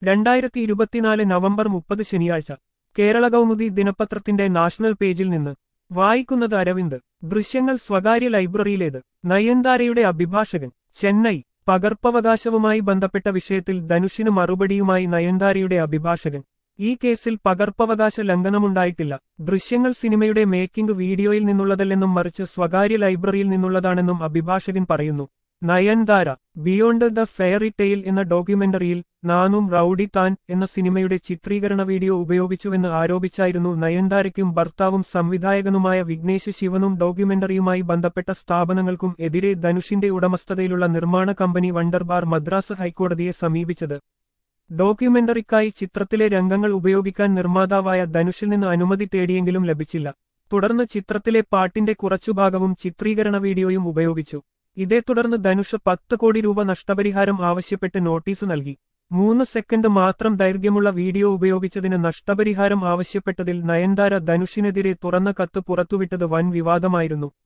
രണ്ടായിരത്തി ഇരുപത്തിനാല് നവംബർ മുപ്പത് ശനിയാഴ്ച കേരള കൗമുദി ദിനപത്രത്തിന്റെ നാഷണൽ പേജിൽ നിന്ന് വായിക്കുന്നത് അരവിന്ദ് ദൃശ്യങ്ങൾ സ്വകാര്യ ലൈബ്രറിയിലേത് നയൻതാരയുടെ അഭിഭാഷകൻ ചെന്നൈ പകർപ്പവകാശവുമായി ബന്ധപ്പെട്ട വിഷയത്തിൽ ധനുഷിന് മറുപടിയുമായി നയൻതാരയുടെ അഭിഭാഷകൻ ഈ കേസിൽ പകർപ്പവകാശ ലംഘനമുണ്ടായിട്ടില്ല ദൃശ്യങ്ങൾ സിനിമയുടെ മേക്കിംഗ് വീഡിയോയിൽ നിന്നുള്ളതല്ലെന്നും മറിച്ച് സ്വകാര്യ ലൈബ്രറിയിൽ നിന്നുള്ളതാണെന്നും അഭിഭാഷകൻ പറയുന്നു Nayanthara beyond the fairy tale എന്ന ഡോക്യുമെന്ററിയിൽ നാനും റൌഡി താൻ എന്ന സിനിമയുടെ ചിത്രീകരണ വീഡിയോ ഉപയോഗിച്ചുവെന്ന് ആരോപിച്ചായിരുന്നു നയൻതാരയ്ക്കും ഭർത്താവും സംവിധായകനുമായ വിഘ്നേഷ് ശിവനും ഡോക്യുമെന്ററിയുമായി ബന്ധപ്പെട്ട സ്ഥാപനങ്ങൾക്കും എതിരെ ധനുഷിന്റെ ഉടമസ്ഥതയിലുള്ള നിർമ്മാണ കമ്പനി വണ്ടർബാർ മദ്രാസ് ഹൈക്കോടതിയെ സമീപിച്ചത് ഡോക്യുമെന്ററിക്കായി ചിത്രത്തിലെ രംഗങ്ങൾ ഉപയോഗിക്കാൻ നിർമ്മാതാവായ ധനുഷിൽ നിന്ന് അനുമതി തേടിയെങ്കിലും ലഭിച്ചില്ല തുടർന്ന് ചിത്രത്തിലെ പാട്ടിന്റെ കുറച്ചുഭാഗവും ചിത്രീകരണ വീഡിയോയും ഉപയോഗിച്ചു ഇതേ തുടർന്ന് ധനുഷ് പത്ത് കോടി രൂപ നഷ്ടപരിഹാരം ആവശ്യപ്പെട്ട് നോട്ടീസ് നൽകി മൂന്ന് സെക്കൻഡ് മാത്രം ദൈർഘ്യമുള്ള വീഡിയോ ഉപയോഗിച്ചതിന് നഷ്ടപരിഹാരം ആവശ്യപ്പെട്ടതിൽ നയൻതാര ധനുഷിനെതിരെ തുറന്ന കത്ത് പുറത്തുവിട്ടത് വൻ വിവാദമായിരുന്നു